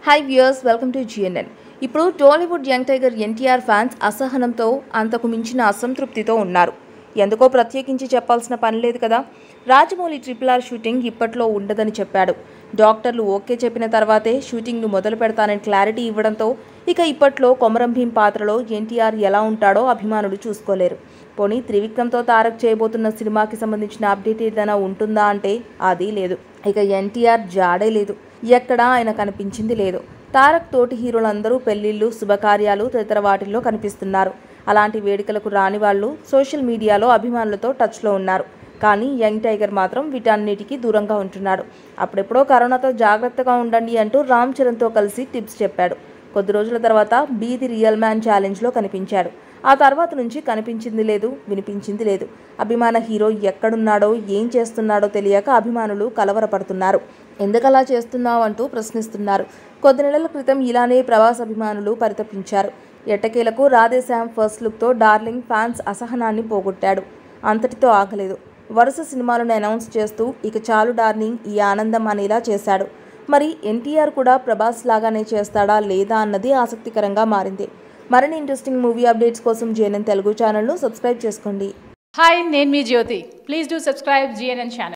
hi viewers welcome to GNN ఇప్పుడు Tollywood young tiger NTR fans అసహనంతో అంతకు మించిన అసంతృప్తితో ఉన్నారు ఎందుకో ప్రత్యేకించి చెప్పాల్సిన పని లేదు కదా రాజమౌళి ట్రిపుల్ ఆర్ షూటింగ్ ఇప్పట్లో ఉండదని చెప్పాడు డాక్టర్లు ఓకే చెప్పిన తర్వాతే షూటింగ్ను మొదలు పెడతానని క్లారిటీ ఇవ్వడంతో ఇక ఇప్పట్లో కొమరం భీం పాత్రలో ఎన్టీఆర్ ఎలా ఉంటాడో అభిమానులు చూసుకోలేరు పోనీ త్రివిక్రమ్తో తారక్ చేయబోతున్న సినిమాకి సంబంధించిన అప్డేట్ ఏదైనా ఉంటుందా అంటే అది లేదు ఇక ఎన్టీఆర్ జాడే లేదు ఎక్కడా ఆయన కనిపించింది లేదు తారక్ తోటి హీరోలందరూ పెళ్లిళ్ళు శుభకార్యాలు తదితర వాటిల్లో కనిపిస్తున్నారు అలాంటి వేడుకలకు రాని వాళ్ళు సోషల్ మీడియాలో అభిమానులతో టచ్లో ఉన్నారు కానీ యంగ్ టైగర్ మాత్రం వీటన్నిటికీ దూరంగా ఉంటున్నాడు అప్పుడెప్పుడో కరోనాతో జాగ్రత్తగా ఉండండి అంటూ రామ్ చరణ్తో కలిసి టిప్స్ చెప్పాడు కొద్ది రోజుల తర్వాత బీది రియల్ మ్యాన్ ఛాలెంజ్లో కనిపించాడు ఆ తర్వాత నుంచి కనిపించింది లేదు వినిపించింది లేదు అభిమాన హీరో ఎక్కడున్నాడో ఏం చేస్తున్నాడో తెలియక అభిమానులు కలవరపడుతున్నారు ఎందుకలా చేస్తున్నావు అంటూ ప్రశ్నిస్తున్నారు కొద్ది నెలల క్రితం ఇలానే ప్రవాస్ అభిమానులు పరితపించారు ఎట్టకేలకు రాధేశ్యామ్ ఫస్ట్ లుక్తో డార్లింగ్ ఫ్యాన్స్ అసహనాన్ని పోగొట్టాడు అంతటితో ఆగలేదు వరుస సినిమాలను అనౌన్స్ చేస్తూ ఇక చాలు డార్లింగ్ ఈ ఆనందం అనేలా చేశాడు మరి ఎన్టీఆర్ కూడా ప్రభాస్ లాగానే చేస్తాడా లేదా అన్నది ఆసక్తికరంగా మారింది మరిన్ని ఇంట్రెస్టింగ్ మూవీ అప్డేట్స్ కోసం జేఎన్ఎన్ తెలుగు ఛానల్ను సబ్స్క్రైబ్ చేసుకోండి హాయ్ నేను మీ Jyoti please do subscribe GNN channel